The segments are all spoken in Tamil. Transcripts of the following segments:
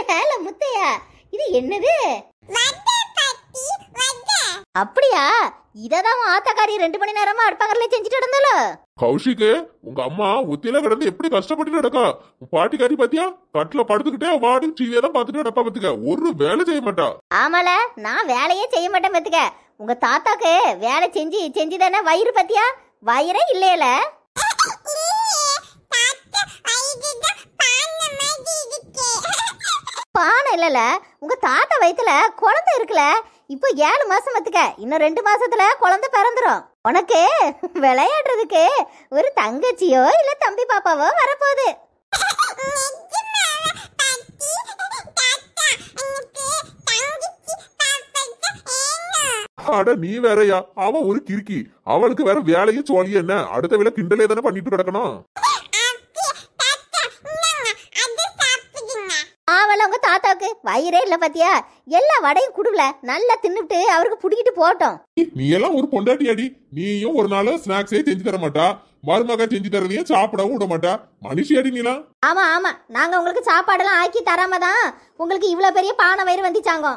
ஏல முத்தையா இது என்னது அப்படியா இததான் ஆத்தக்காரி ரெண்டு மணி நேரமா அடுப்பாங்கறல செஞ்சுட்டு இருந்தாலோ கௌஷிக்கு உங்க அம்மா ஒத்தியில கிடந்து எப்படி கஷ்டப்பட்டு நடக்கா உன் பாட்டிக்காரி பாத்தியா கட்டுல படுத்துக்கிட்டே வாடி டிவியை தான் பார்த்துட்டு நடப்பா பாத்துக்க ஒரு வேலை செய்ய மாட்டா ஆமால நான் வேலையே செய்ய மாட்டேன் பத்துக்க உங்க தாத்தாக்கு வேலை செஞ்சு செஞ்சு தானே வயிறு பத்தியா வயிறே இல்லையல பானை இல்லல உங்க தாத்தா வயித்துல குழந்தை இருக்குல்ல இப்போ ஏழு மாசம் பத்துக்க இன்னும் ரெண்டு மாசத்துல குழந்தை பிறந்துரும் உனக்கு விளையாடுறதுக்கு ஒரு தங்கச்சியோ இல்ல தம்பி பாப்பாவோ வரப்போகுது அட நீ வேறயா அவன் ஒரு கிறுக்கி அவளுக்கு வேற வேலையும் சோழியும் என்ன அடுத்த வேலை கிண்டலே தானே பண்ணிட்டு கிடக்கணும் ஆவல உங்க தாத்தாவுக்கு வயிறே இல்ல பாத்தியா எல்லா வடையும் குடுக்கல நல்லா தின்னுட்டு அவருக்கு புடிக்கிட்டு போட்டோம் நீ எல்லாம் ஒரு பொண்டாட்டியாடி நீயும் ஒரு நாள் ஸ்நாக்ஸே செஞ்சு தர மாட்டா மருமக செஞ்சு தரதையும் சாப்பிடவும் விட மாட்டா மனுஷியாடி நீலாம் ஆமா ஆமா நாங்க உங்களுக்கு சாப்பாடெல்லாம் ஆக்கி தராம தான் உங்களுக்கு இவ்வளவு பெரிய பானை வயிறு வந்துச்சாங்க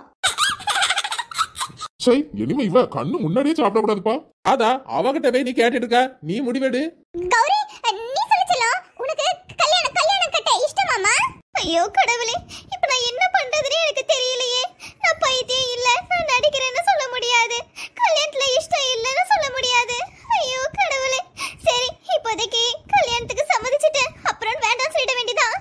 சை இனிமே இவ கண்ணு முன்னாடியே சாப்பிடக்கூடாதுப்பா அதா அவகிட்ட போய் நீ கேட்டுட்டு இருக்க நீ முடிவெடு கௌரி நீ சொல்லுச்சலாம் உனக்கு கல்யாணம் கல்யாணம் கட்ட இஷ்டமாமா ஐயோ கடவுளே இப்போ நான் என்ன பண்றதுனே எனக்கு தெரியலையே நான் பைத்தியம் இல்ல நான் நடிக்கிறேன்னு சொல்ல முடியாது கல்யாணத்துல இஷ்டம் இல்லைன்னு சொல்ல முடியாது ஐயோ கடவுளே சரி இப்போதைக்கு கல்யாணத்துக்கு சம்மதிச்சிட்டேன் அப்புறம் வேண்டாம் சொல்லிட வேண்டியதான்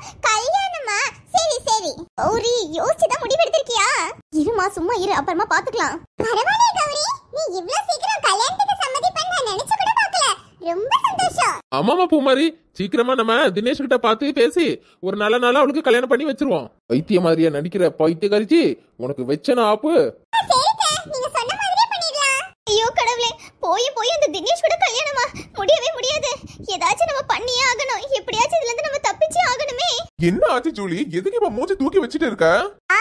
கல்யாணமா சரி சரி கௌரி யோசிச்சுதான் முடிவெடுத்திருக்கியா இருமா சும்மா இரு அப்புறமா பாத்துக்கலாம் பரவாயில்ல கௌரி நீ இவ்ளோ சீக்கிரம் கல்யாணத்துக்கு சம்மதிப்பேன்னு நான் நினைச்சு கூட பார்க்கல ரொம்ப சந்தோஷம் ஆமாமா பூமாரி சீக்கிரமா நம்ம தினேஷ் கிட்ட பார்த்து பேசி ஒரு நல்ல நாளா அவளுக்கு கல்யாணம் பண்ணி வச்சிருவோம் பைத்திய மாதிரியா நடிக்கிற பைத்தியக்காரிச்சி உனக்கு வச்சன ஆப்பு நீங்க சொன்ன மாதிரியே பண்ணிடலாம் ஐயோ கடவுளே போய் போய் அந்த தினேஷ் கூட கல்யாணமா முடியவே முடியாது ஏதாச்சும் நம்ம பண்ணியே ஆகணும் எப்படியாச்சும் இதுல இருந்து நம்ம தப்பிச்சே ஆகணுமே என்ன ஆச்சு ஜூலி எதுக்கு இப்ப மூஞ்சி தூக்கி வச்சிட்டு இருக்க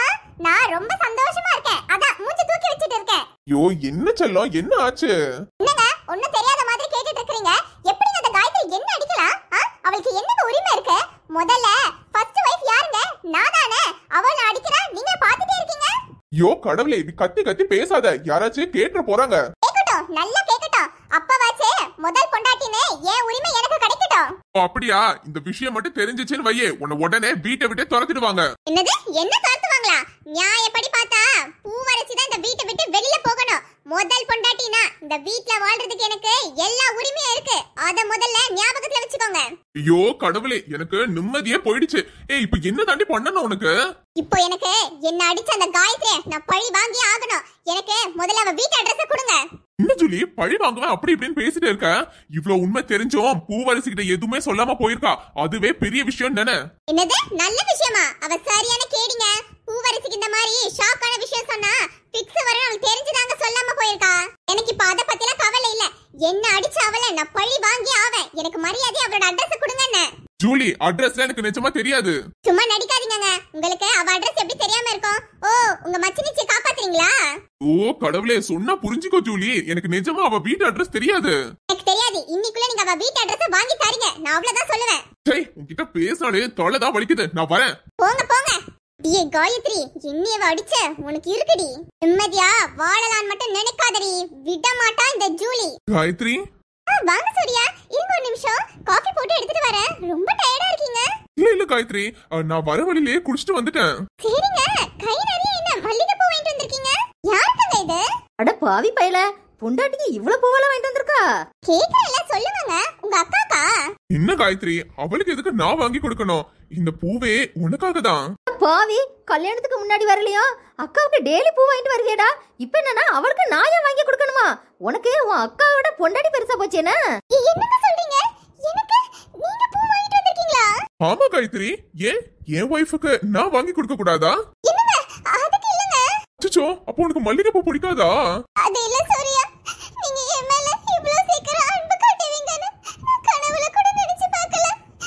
நான் ரொம்ப சந்தோஷமா இருக்கேன் அதான் மூஞ்சி தூக்கி வச்சிட்டு இருக்கேன் ஐயோ என்ன செல்லம் என்ன ஆச்சு என்னங்க ஒண்ணும் தெரியாத மாதிரி கேட்டுட்டு இருக்கீங்க எப்படிங்க அந்த காயத்ரி என்ன அடிக்கலாம் ஆ? அவளுக்கு என்னங்க உரிமை இருக்கு முதல்ல ஃபர்ஸ்ட் வைஃப் யாருங்க நான் தானே அவள அடிக்கிறா நீங்க பாத்துட்டே இருக்கீங்க ஐயோ கடவுளே இப்படி கத்தி கத்தி பேசாத யாராச்சும் கேட்டு போறாங்க கேக்கட்டும் நல்லா கேக்கட்டும் அப்பவாச்சே முதல் பொண்டாட்டின்னு ஏன் உரிமை எனக்கு கிடைக்கட்டும் ஓ, அப்படியா இந்த விஷயம் மட்டும் தெரிஞ்சிச்சுன்னு வையே உன்னை உடனே வீட்டை விட்டே துரத்திடுவாங்க என்னது என்ன துரத்துவாங்களா நியாயப்படி பார்த்தா பூவரசி தான் இந்த வீட்டை விட்டு வெளியில போகணும் முதல் பொண்டாட்டினா இந்த வீட்ல வாழ்றதுக்கு எனக்கு எல்லா உரிமையும் இருக்கு அத முதல்ல ஞாபகத்துல வச்சுக்கோங்க ஐயோ கடவுளே எனக்கு நிம்மதியே போயிடுச்சு ஏய் இப்ப என்ன தாண்டி பண்ணணும் உனக்கு இப்போ எனக்கு என்ன அடிச்ச அந்த காயத்ரி நான் பழி வாங்கி ஆகணும் எனக்கு முதல்ல அவ வீட்டு அட்ரஸ் கொடுங்க என்ன ஜூலி பழி வாங்குவேன் அப்படி இப்படின்னு பேசிட்டு இருக்க இவ்வளவு உண்மை தெரிஞ்சும் பூவரசி கிட்ட எதுவுமே சொல்லாம போயிருக்கா அதுவே பெரிய விஷயம் தானே என்னது நல்ல விஷயமா அவ சரியான கேடிங்க பூவரசிக்கு இந்த மாதிரி ஷாக்கான விஷயம் சொன்னா பிக்ஸ் வர அவளுக்கு தெரிஞ்சுதாங்க சொல்லாம போயிருக்கா எனக்கு இப்ப அத பத்திலாம் கவலை இல்ல என்ன அடிச்ச அவளை நான் பழி வாங்கி ஆவேன் எனக்கு மரியாதை அவளோட அட்ரஸ் கொடுங்க ஜூலி அட்ரஸ்ல எனக்கு நிஜமா தெரியாது சும்மா நடிக்காதீங்கங்க உங்களுக்கு அவ அட்ரஸ் எப்படி தெரியாம இருக்கும் ஓ உங்க மச்சினிச்சி காப்பாத்துறீங்களா ஓ கடவுளே சொன்னா புரிஞ்சுக்கோ ஜூலி எனக்கு நிஜமா அவ வீட்டு அட்ரஸ் தெரியாது எனக்கு தெரியாது இன்னைக்குள்ள நீங்க அவ வீட்டு அட்ரஸ் வாங்கி தரீங்க நான் அவ்வளவுதான் சொல்லுவேன் சரி உன்கிட்ட பேசினாலே தொலைதான் வலிக்குது நான் வரேன் போங்க போங்க டியே காயத்ரி இன்னியவ அடிச்ச உனக்கு இருக்குடி நிம்மதியா வாழலான்னு மட்டும் நினைக்காதடி விட மாட்டா இந்த ஜூலி காயத்ரி ஆ, வாங்க சூர்யா இருங்க ஒரு நிமிஷம் காஃபி போட்டு எடுத்துட்டு வரேன் ரொம்ப டயர்டா இருக்கீங்க இல்ல இல்ல காயத்ரி அஹ், நான் வர வழியிலேயே குடிச்சிட்டு வந்துட்டேன் சரிங்க கை நிறைய என்ன மல்லிகைப்பூ வாங்கிட்டு வந்திருக்கீங்க யாருக்குங்க இது அட பாவி பயல பொண்டாட்டிக்கு இவ்வளவு பூவெல்லாம் வாங்கிட்டு வந்திருக்கா கேக்குறல சொல்லுவாங்க உங்க அக்காக்கா என்ன காயத்ரி அவளுக்கு எதுக்கு நான் வாங்கி கொடுக்கணும் இந்த பூவே உனக்காக தான் பாவி கல்யாணத்துக்கு முன்னாடி வரலையா அக்காவுக்கு டெய்லி பூ வாங்கிட்டு வருவியடா இப்ப என்னன்னா அவளுக்கு நான் ஏன் வாங்கி கொடுக்கணுமா உனக்கு உன் அக்காவோட பொண்டாட்டி பெருசா போச்சேனா என்னங்க சொல்றீங்க எனக்கு நீங்க பூ வாங்கிட்டு வந்திருக்கீங்களா ஆமா காயத்ரி ஏன் என் ஒய்ஃபுக்கு நான் வாங்கி கொடுக்க கூடாதா என்னங்க அதுக்கு இல்லங்க அச்சோ அப்போ உனக்கு மல்லிகைப்பூ பிடிக்காதா அது இல்ல சூர்யா நீங்க என் மேல இவ்வளவு சீக்கிரம் அன்பு காட்டுவீங்கன்னு நான் கனவுல கூட நினைச்சு பார்க்கல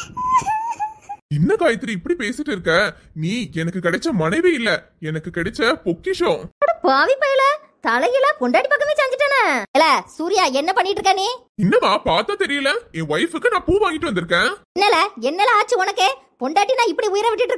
என்ன காயத்ரி இப்படி பேசிட்டு இருக்க நீ எனக்கு கிடைச்ச மனைவி இல்ல எனக்கு கிடைச்ச பொக்கிஷம் அட பாவி பயல தலையில பொண்டாட்டி பக்கமே சாஞ்சிட்டானே இல்ல சூர்யா என்ன பண்ணிட்டு இருக்க நீ என்னமா பார்த்தா தெரியல என் ஒய்ஃபுக்கு நான் பூ வாங்கிட்டு வந்திருக்கேன் என்னல என்னல ஆச்சு உனக்கு பொண்டாட்டி நான் இப்படி உயிரை விட்டுட்டு இருக்கா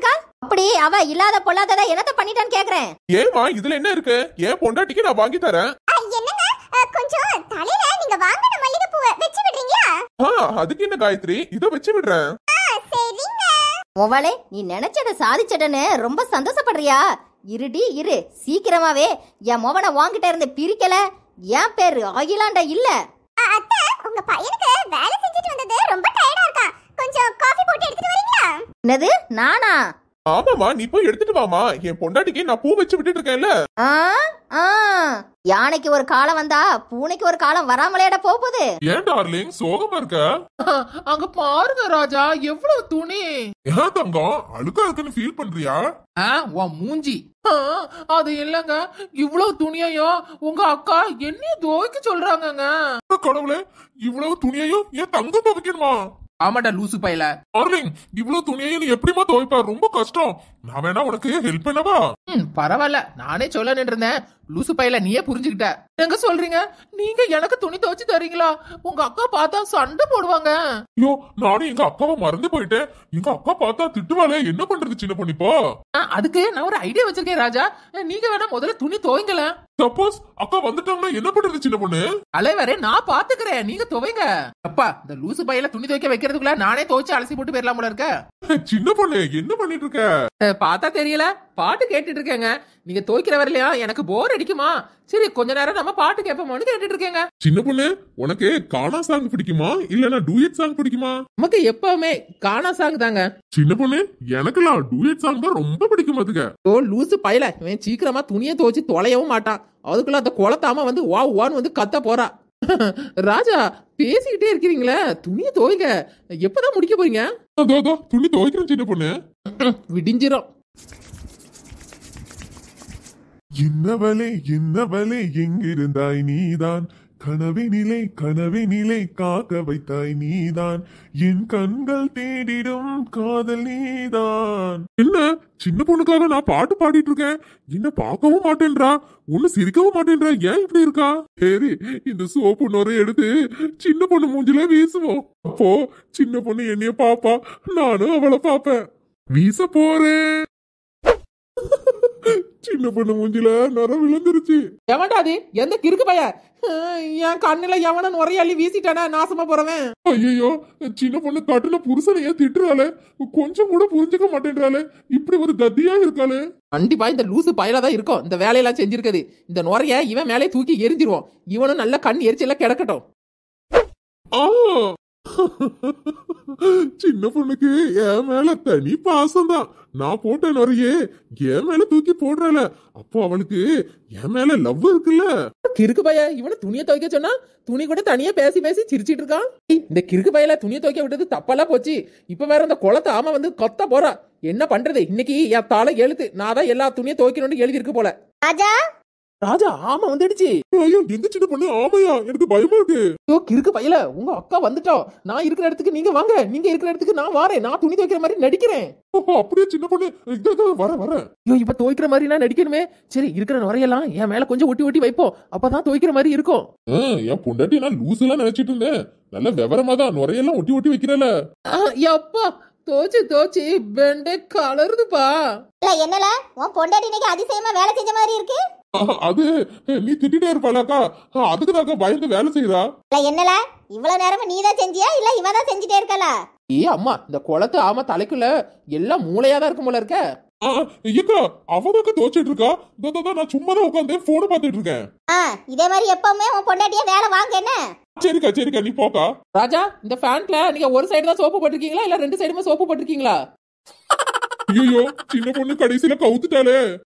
அப்படி அவ இல்லாத பொல்லாதத என்னத்த பண்ணிட்டான்னு கேக்குறேன் ஏமா இதுல என்ன இருக்கு ஏன் பொண்டாட்டிக்கு நான் வாங்கி தரேன் ஆ, என்னங்க ஆ, கொஞ்சம் தலையில நீங்க வாங்கின மல்லிகை பூவை வச்சு விடுறீங்களா ஆ, அதுக்கு என்ன காயத்ரி இத வச்சு விடுறேன் ஆ, சரிங்க உவளே நீ நினைச்சத சாதிச்சடன்னு ரொம்ப சந்தோஷப்படுறியா இருடி இரு சீக்கிரமாவே என் மொவனை வாங்கிட்ட இருந்து பிரிக்கல என் பேரு அகிலாண்டா இல்ல ஆ, அத்தை உங்க பையனுக்கு வேலை செஞ்சுட்டு வந்தது ரொம்ப டயர்டா இருக்கான் கொஞ்சம் காஃபி போட்டு எடுத்துட்டு வரீங்களா என்னது நானா ஆமாமா நீ போய் எடுத்துட்டு வாமா என் பொண்டாட்டிக்கு நான் பூ வச்சு விட்டுட்டு இருக்கேன்ல ஆ ஆ யானைக்கு ஒரு காலம் வந்தா பூனைக்கு ஒரு காலம் வராமலேட போகுது ஏன் டார்லிங் சோகமா இருக்க அங்க பாருங்க ராஜா எவ்வளவு துணி ஏன் தங்கம் அழுக்கா இருக்குன்னு ஃபீல் பண்றியா ஆ, உன் மூஞ்சி ஆ, அது இல்லங்க இவ்வளவு துணியையும் உங்க அக்கா என்னைய துவைக்க சொல்றாங்கங்க கடவுளே இவ்வளவு துணியையும் ஏன் தங்கம் துவைக்கணுமா ஆமாடா லூசு பையல டார்லிங் இவ்வளவு துணியையும் நீ எப்படிமா துவைப்ப ரொம்ப கஷ்டம் நான் வேணா உனக்கு ஹெல்ப் பண்ணவா ம் பரவாயில்ல நானே சொல்ல இருந்தேன் லூசு பையல நீயே புரிஞ்சுக்கிட்ட எங்க சொல்றீங்க நீங்க எனக்கு துணி துவைச்சு தரீங்களா உங்க அக்கா பார்த்தா சண்டை போடுவாங்க ஐயோ நானும் எங்க அக்காவை மறந்து போயிட்டேன் எங்க அக்கா பார்த்தா திட்டுவாளே என்ன பண்றது சின்ன பொண்ணிப்போ ஆ, அதுக்கு நான் ஒரு ஐடியா வச்சிருக்கேன் ராஜா நீங்க வேணா முதல்ல துணி துவைங்கல சப்போஸ் அக்கா வந்துட்டாங்கன்னா என்ன பண்றது சின்ன பொண்ணு அலைவரே நான் பாத்துக்கிறேன் நீங்க துவைங்க அப்பா இந்த லூசு பையில துணி துவைக்க வைக்கிறதுக்குள்ள நானே துவைச்சு அலசி போட்டு போயிடலாம் போல இருக்க சின்ன பொண்ணு என்ன பண்ணிட்டு இருக்க அஹ், பார்த்தா தெரியல பாட்டு கேட்டுட்டு இருக்கேங்க நீங்க துவைக்கிற வரலையா எனக்கு போர் அடிக்குமா சரி கொஞ்ச நேரம் நம்ம பாட்டு கேட்போமோன்னு கேட்டுட்டு இருக்கேங்க சின்ன பொண்ணு உனக்கு கானா சாங் பிடிக்குமா இல்லனா டூயட் சாங் பிடிக்குமா நமக்கு எப்பவுமே கானா சாங் தாங்க சின்ன பொண்ணு எனக்கெல்லாம் டூயட் சாங் தான் ரொம்ப பிடிக்கும் அதுக்கு ஓ லூசு பயல இவன் சீக்கிரமா துணியை துவைச்சு தொலையவும் மாட்டான் அதுக்குள்ள அந்த குளத்தாம வந்து வா வான்னு வந்து கத்த போறா ராஜா பேசிக்கிட்டே இருக்கிறீங்களே துணியை துவைங்க எப்பதான் முடிக்க போறீங்க அதோ அதோ துணி துவைக்கிறேன் சின்ன பொண்ணு விடிஞ்சிரும் என்னவளே என்னவளே எங்கிருந்தாய் நீதான் கனவினிலே கனவினிலே காக்க வைத்தாய் நீதான் என் கண்கள் தேடிடும் காதல் நீதான் என்ன சின்ன பொண்ணுக்காக நான் பாட்டு பாடிட்டு இருக்கேன் என்ன பார்க்கவும் மாட்டேன்றா ஒண்ணு சிரிக்கவும் மாட்டேன்றா ஏன் இப்படி இருக்கா சரி இந்த சோப்பு நுரை எடுத்து சின்ன பொண்ணு மூஞ்சில வீசுவோம் அப்போ சின்ன பொண்ணு என்னைய பாப்பா நானும் அவளை பாப்பேன் வீச போறேன் சின்ன பொண்ணு மூஞ்சில நரம் விழுந்துருச்சு எவன்டா அது எந்த கிறுக்கு பைய என் கண்ணுல எவன நுரையாளி வீசிட்டானா நாசமா போறவன் ஐயோ சின்ன பொண்ணு கட்டுன புருஷனையே திட்டுறாளே கொஞ்சம் கூட புரிஞ்சுக்க மாட்டேன்றாளே இப்படி ஒரு கத்தியா இருக்காளே கண்டிப்பா இந்த லூசு பயலா தான் இருக்கும் இந்த வேலையெல்லாம் செஞ்சிருக்குது இந்த நுரைய இவன் மேலே தூக்கி எரிஞ்சிருவோம் இவனும் நல்ல கண் எரிச்சல கிடக்கட்டும் ஆ சின்ன பொண்ணுக்கு என் மேல தனி பாசம்தான் நான் போட்ட நுறையே என் மேல தூக்கி போடுறாள அப்போ அவளுக்கு என் மேல லவ் இருக்குல்ல கிறுக்கு பைய இவனை துணியை துவைக்க சொன்னா துணி கூட தனியா பேசி பேசி சிரிச்சிட்டு இருக்கான் ஏய், இந்த கிறுக்கு பையல துணியை துவைக்க விட்டது தப்பெல்லாம் போச்சு இப்ப வேற இந்த குளத்தை ஆமா வந்து கொத்த போறா என்ன பண்றது இன்னைக்கு என் தாளை எழுத்து நான் தான் எல்லா துணியும் துவைக்கணும்னு எழுதி இருக்கு போல ராஜா ராஜா ஆமா வந்துடுச்சு ஐயோ எங்க சின்ன பொண்ணு ஆமையா எனக்கு பயமா இருக்கு ஐயோ கிறுக்கு பையல உங்க அக்கா வந்துட்டோம் நான் இருக்கிற இடத்துக்கு நீங்க வாங்க நீங்க இருக்கிற இடத்துக்கு நான் வரேன் நான் துணி துவைக்கிற மாதிரி நடிக்கிறேன் ஓ, அப்படியே சின்ன பொண்ணு இதோ, இதோ, வர வர ஐயோ இப்ப துவைக்கிற மாதிரி நான் நடிக்கணுமே சரி இருக்கிற நுரையெல்லாம் என் மேல கொஞ்சம் ஒட்டி ஒட்டி வைப்போம் அப்பதான் துவைக்கிற மாதிரி இருக்கும் ஆ, என் பொண்டாட்டி நான் லூசுலாம் நினைச்சிட்டு இருந்தேன் நல்ல விவரமா தான் நுரையெல்லாம் ஒட்டி ஒட்டி வைக்கிறல ஆ, யப்பா தோச்சு தோச்சு பெண்டே கலருதுப்பா இல்ல என்னல உன் பொண்டாட்டி இன்னைக்கு அதிசயமா வேலை செஞ்ச மாதிரி இருக்கு அது நீ திட்டிட்டே இருப்பாளாக்கா அதுக்கு தாக்கா பயந்து வேலை செய்யறா இல்ல என்னல இவ்வளவு நேரமா நீ தான் செஞ்சியா இல்ல இவ தான் செஞ்சுட்டே இருக்கல ஏ அம்மா இந்த குளத்து ஆமா தலைக்குள்ள எல்லாம் மூளையா தான் இருக்கும் போல இருக்க ஆ, ஐயக்கா அவதாக்கா தோச்சிட்டு இருக்கா இதோ, இதோ, இதோ, நான் சும்மா தான் உட்காந்து போனை பார்த்துட்டு இருக்கேன் ஆ இதே மாதிரி எப்பவுமே உன் பொண்டாட்டிய வேலை வாங்க என்ன சரிக்கா சரிக்கா நீ போக்கா ராஜா இந்த ஃபேன்ட்ல நீங்க ஒரு சைடு தான் சோப்பு போட்டிருக்கீங்களா இல்ல ரெண்டு சைடுமே சோப்பு போட்டிருக்கீங்களா ஐயோ சின்ன பொண்ணு கடைசியில கவுத்துட்டாலே